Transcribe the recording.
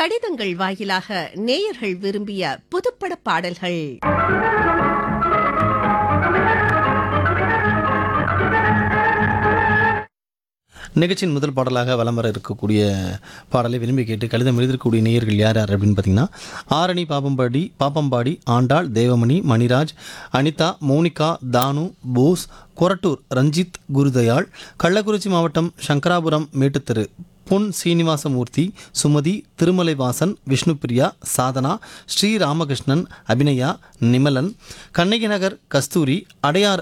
கடிதங்கள் வாயிலாக நேயர்கள் விரும்பிய புதுப்பட பாடல்கள் நிகழ்ச்சியின் முதல் பாடலாக வலம் வர இருக்கக்கூடிய பாடலை விரும்பி கேட்டு கடிதம் எழுதிருக்கக்கூடிய நேயர்கள் யார் யார் அப்படின்னு பார்த்தீங்கன்னா ஆரணி பாப்பம்பாடி பாப்பம்பாடி ஆண்டாள் தேவமணி மணிராஜ் அனிதா மோனிகா தானு போஸ் கொரட்டூர் ரஞ்சித் குருதயாள் கள்ளக்குறிச்சி மாவட்டம் சங்கராபுரம் மேட்டுத்தெரு பொன் சீனிவாசமூர்த்தி சுமதி திருமலைவாசன் விஷ்ணுபிரியா சாதனா ஸ்ரீ ராமகிருஷ்ணன் அபிநயா நிமலன் கண்ணகி நகர் கஸ்தூரி அடையார்